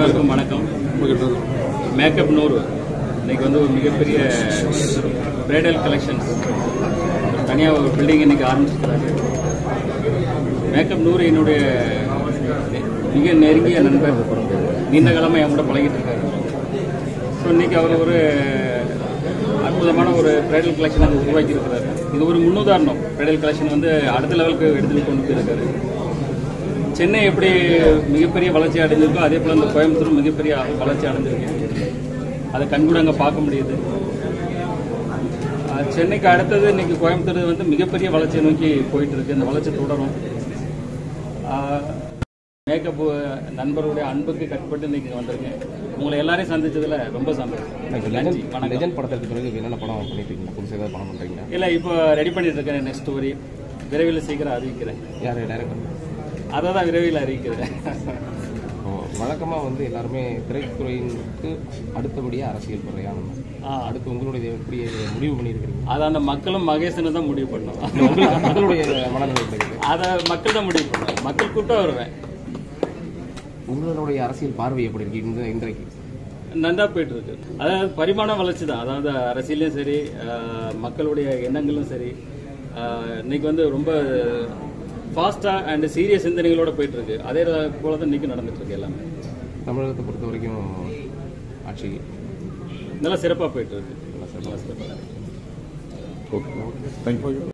அனைவருக்கும் வணக்கம் மேக்கப் நூறு இன்னைக்கு வந்து ஒரு மிகப்பெரிய பிரைடல் கலெக்ஷன்ஸ் தனியாக ஒரு பில்டிங் இன்னைக்கு ஆரம்பிச்சிருக்கிறாரு மேக்கப் நூறு என்னுடைய மிக நெருங்கிய நண்பர் நீண்ட காலமாக என் கூட பழகிட்டு இருக்காரு ஸோ இன்னைக்கு அவர் ஒரு அற்புதமான ஒரு பிரைடல் கலெக்ஷன் அங்கே உருவாக்கி இருக்கிறாரு இது ஒரு முன்னுதாரணம் பிரைடல் கலெக்ஷன் வந்து அடுத்த லெவலுக்கு எடுத்துட்டு கொண்டு போயிருக்காரு சென்னை எப்படி மிகப்பெரிய வளர்ச்சி அடைஞ்சிருக்கோ அதே போல் இந்த கோயம்புத்தூர் மிகப்பெரிய வளர்ச்சி அடைஞ்சிருக்கு அதை கண்கூட அங்கே பார்க்க முடியுது அஹ் சென்னைக்கு அடுத்தது இன்னைக்கு கோயம்புத்தூர் வந்து மிகப்பெரிய வளர்ச்சியை நோக்கி போயிட்டு இருக்கு இந்த வளர்ச்சி தொடரும் மேக்கப் நண்பருடைய அன்புக்கு கட்டுப்பட்டு இன்னைக்கு வந்திருக்கேன் உங்களை எல்லாரையும் சந்திச்சதுல ரொம்ப சந்தோஷம் நன்றி வணக்கம் லெஜண்ட் படத்திற்கு பிறகு என்னென்ன படம் பண்ணிட்டு இருக்கீங்க புதுசாக ஏதாவது படம் பண்ணுறீங்க இல்லை இப்போ ரெடி பண்ணிட்டு இருக்கேன் நெக்ஸ்ட் ஸ்டோரி விரைவில் சீக்கிரம் அறிவிக்கிறேன் யார் டைரக்டர் அதை தான் விரைவில் அறிவிக்கிறேன் வழக்கமாக வந்து எல்லாருமே திரைத்துறையினுக்கு அடுத்தபடியாக அரசியல் பிரயாணம் ஆ. அடுத்து உங்களுடைய எப்படி முடிவு பண்ணியிருக்கிறீங்க அதை அந்த மக்களும் மகேசனும் தான் முடிவு பண்ணோம் உங்களுக்கு மக்களுடைய மனநிலை எப்படி இருக்கு? அதை மக்கள் தான் முடிவு பண்ணுவோம் மக்கள் கூட்டம் வருவேன் உங்களுடைய அரசியல் பார்வை எப்படி இருக்கு இந்த இன்றைக்கு நன்றா போயிட்டு இருக்கு அதாவது பரிமாண வளர்ச்சி தான் அதாவது அரசியலும் சரி ஆஹ், மக்களுடைய எண்ணங்களும் சரி ஆஹ், இன்னைக்கு வந்து ரொம்ப ஃபாஸ்டா அண்ட் சீரியஸ் சிந்தனைகளோட போயிட்டு இருக்கு அதே போல தான் இன்னைக்கு நடந்துட்டு இருக்கு எல்லாமே தமிழகத்தை பொறுத்த வரைக்கும் ஆட்சி நல்லா சிறப்பா போயிட்டு இருக்கு நல்லா சிறப்பா நல்லா சிறப்பா ஓகே தேங்க்யூ